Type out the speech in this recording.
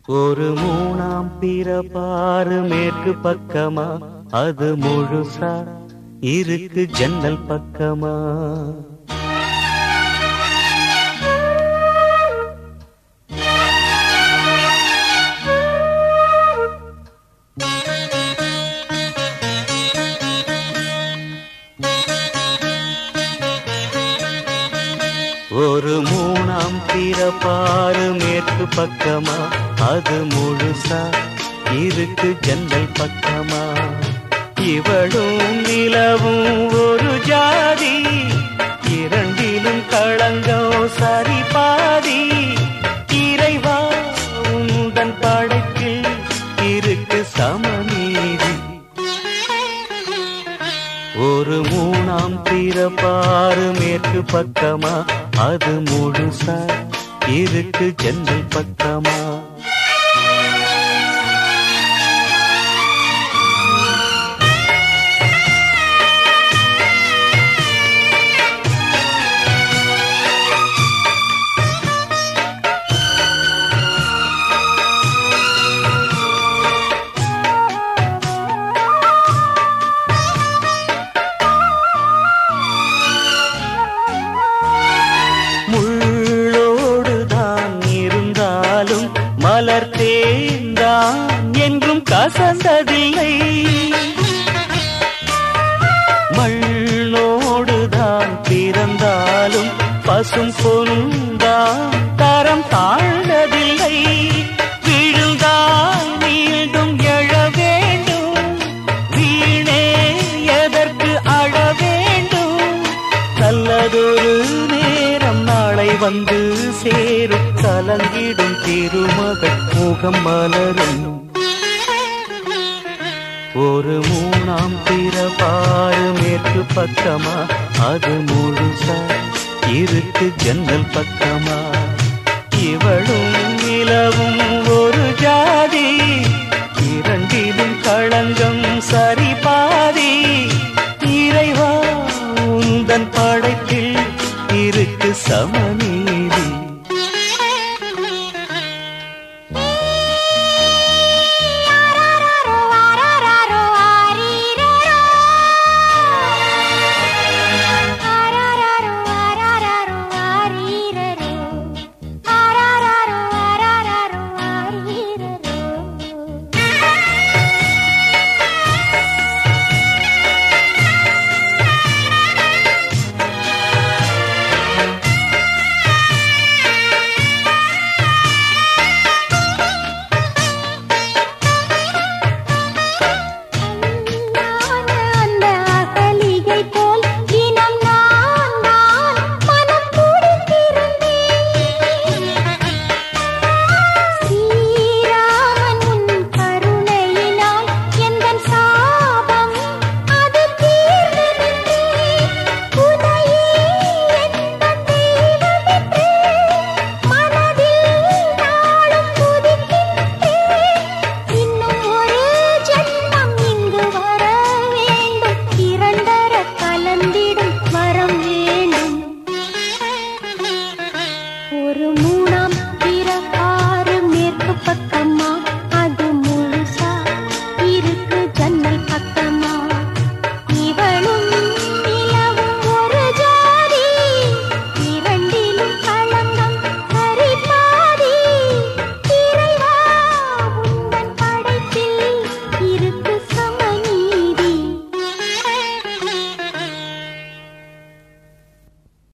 ஒரு மூணாம் பிறப்பாறு மேற்கு பக்கமா அது முழுசா இருக்கு ஜன்னல் பக்கமா ஒரு மூணாம் பிறப்பாறு மேற்கு பக்கமா அது முழுசா இருக்கு ஜன்னல் பக்கமா இவளும் நிலவும் ஒரு ஜாதி இரண்டிலும் களங்கம் சரி பாதி இறைவா உந்தன் படைப்பில் இருக்கு சமநீதி ஒரு மூணாம் பிறப்பாறு மேற்கு பக்கமா அது முழுசா இருக்கு ஜன்னல் பக்கமா முள்ளோடுதான் இருந்தாலும் மலர் தேர்ந்தான் என்றும் கசந்ததில்லை மண்ணோடுதான் பிறந்தாலும் பசும் பொன்தான் தரம் தாழ்ந்ததில்லை விழுந்தால் மீண்டும் எழ வேண்டும் வீணே எதற்கு அழ வேண்டும் நல்லதொரு நேரம் நாளை வந்து சேரும் கலங்கிடும் திருமகள் முகம் மலரும் ஒரு மூணாம் பிறப்பாறு மேற்கு பக்கமா அது முழுசா இருக்கு ஜன்னல் பக்கமா இவளும்